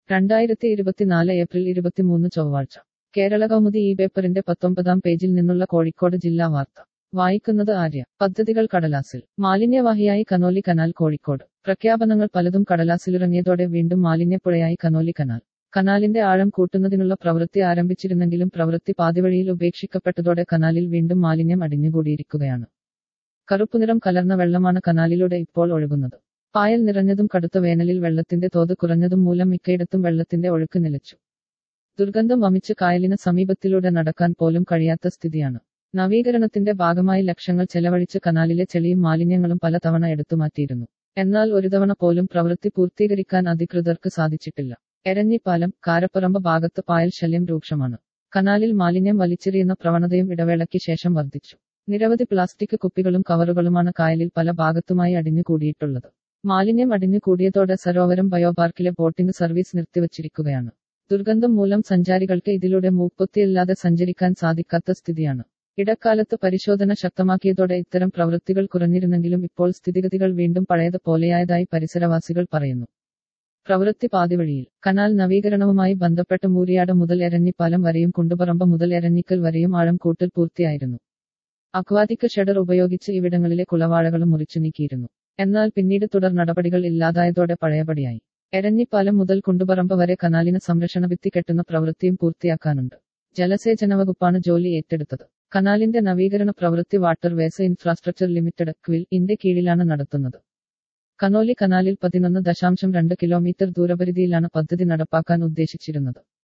രണ്ടായിരത്തി ഇരുപത്തിനാല് ഏപ്രിൽ ഇരുപത്തിമൂന്ന് ചൊവ്വാഴ്ച കേരള കൗമുദി ഈ പേപ്പറിന്റെ പത്തൊമ്പതാം പേജിൽ നിന്നുള്ള കോഴിക്കോട് ജില്ലാ വാർത്ത വായിക്കുന്നത് ആര്യ പദ്ധതികൾ കടലാസിൽ മാലിന്യവാഹിയായി കനോലി കനാൽ കോഴിക്കോട് പ്രഖ്യാപനങ്ങൾ പലതും കടലാസിലിറങ്ങിയതോടെ വീണ്ടും മാലിന്യപ്പുഴയായി കനോലി കനാൽ കനാലിന്റെ ആഴം കൂട്ടുന്നതിനുള്ള പ്രവൃത്തി ആരംഭിച്ചിരുന്നെങ്കിലും പ്രവൃത്തി പാതിവഴിയിൽ ഉപേക്ഷിക്കപ്പെട്ടതോടെ കനാലിൽ വീണ്ടും മാലിന്യം അടിഞ്ഞുകൂടിയിരിക്കുകയാണ് കറുപ്പുനിറം കലർന്ന വെള്ളമാണ് കനാലിലൂടെ ഇപ്പോൾ ഒഴുകുന്നത് പായൽ നിറഞ്ഞതും കടുത്ത വേനലിൽ വെള്ളത്തിന്റെ തോത് കുറഞ്ഞതും മൂലം മിക്കയിടത്തും വെള്ളത്തിന്റെ ഒഴുക്ക് നിലച്ചു ദുർഗന്ധം വമിച്ച് കായലിന് സമീപത്തിലൂടെ നടക്കാൻ പോലും കഴിയാത്ത സ്ഥിതിയാണ് നവീകരണത്തിന്റെ ഭാഗമായി ലക്ഷങ്ങൾ ചെലവഴിച്ച് കനാലിലെ ചെളിയും മാലിന്യങ്ങളും പലതവണ എടുത്തുമാറ്റിയിരുന്നു എന്നാൽ ഒരു തവണ പോലും പ്രവൃത്തി പൂർത്തീകരിക്കാൻ അധികൃതർക്ക് സാധിച്ചിട്ടില്ല എരഞ്ഞിപ്പാലം കാരപ്പറമ്പ് ഭാഗത്ത് പായൽ ശല്യം രൂക്ഷമാണ് കനാലിൽ മാലിന്യം വലിച്ചെറിയുന്ന പ്രവണതയും ഇടവേളയ്ക്ക് ശേഷം വർദ്ധിച്ചു നിരവധി പ്ലാസ്റ്റിക് കുപ്പികളും കവറുകളുമാണ് കായലിൽ പല ഭാഗത്തുമായി അടിഞ്ഞുകൂടിയിട്ടുള്ളത് മാലിന്യം അടിഞ്ഞുകൂടിയതോടെ സരോവരം ബയോപാർക്കിലെ ബോട്ടിംഗ് സർവീസ് നിർത്തിവച്ചിരിക്കുകയാണ് ദുർഗന്ധം മൂലം സഞ്ചാരികൾക്ക് ഇതിലൂടെ മൂപ്പൊത്തിയില്ലാതെ സഞ്ചരിക്കാൻ സാധിക്കാത്ത സ്ഥിതിയാണ് ഇടക്കാലത്ത് പരിശോധന ശക്തമാക്കിയതോടെ ഇത്തരം പ്രവൃത്തികൾ കുറഞ്ഞിരുന്നെങ്കിലും ഇപ്പോൾ സ്ഥിതിഗതികൾ വീണ്ടും പഴയതുപോലെയായതായി പരിസരവാസികൾ പറയുന്നു പ്രവൃത്തി പാതിവഴിയിൽ കനാൽ നവീകരണവുമായി ബന്ധപ്പെട്ട് മൂരിയാട് മുതൽ എരഞ്ഞിപ്പാലം വരെയും കുണ്ടുപറമ്പ് മുതൽ എരഞ്ഞിക്കൽ വരെയും ആഴം കൂട്ടൽ പൂർത്തിയായിരുന്നു അക്വാതിക് ഷെഡർ ഉപയോഗിച്ച് ഇവിടങ്ങളിലെ കുളവാഴകളും മുറിച്ചു നീക്കിയിരുന്നു എന്നാൽ പിന്നീട് തുടർ നടപടികൾ ഇല്ലാതായതോടെ പഴയപടിയായി എരഞ്ഞിപ്പാലം മുതൽ കുണ്ടുപറമ്പ് വരെ കനാലിന് സംരക്ഷണ ഭിത്തി കെട്ടുന്ന പ്രവൃത്തിയും പൂർത്തിയാക്കാനുണ്ട് ജലസേചന വകുപ്പാണ് ജോലി ഏറ്റെടുത്തത് കനാലിന്റെ നവീകരണ പ്രവൃത്തി waterways infrastructure limited KWIL ഇന്റെ കീഴിലാണ് നടത്തുന്നത് കനോലി കനാലിൽ പതിനൊന്ന് ദശാംശം രണ്ട് കിലോമീറ്റർ ദൂരപരിധിയിലാണ് പദ്ധതി നടപ്പാക്കാൻ ഉദ്ദേശിച്ചിരുന്നത്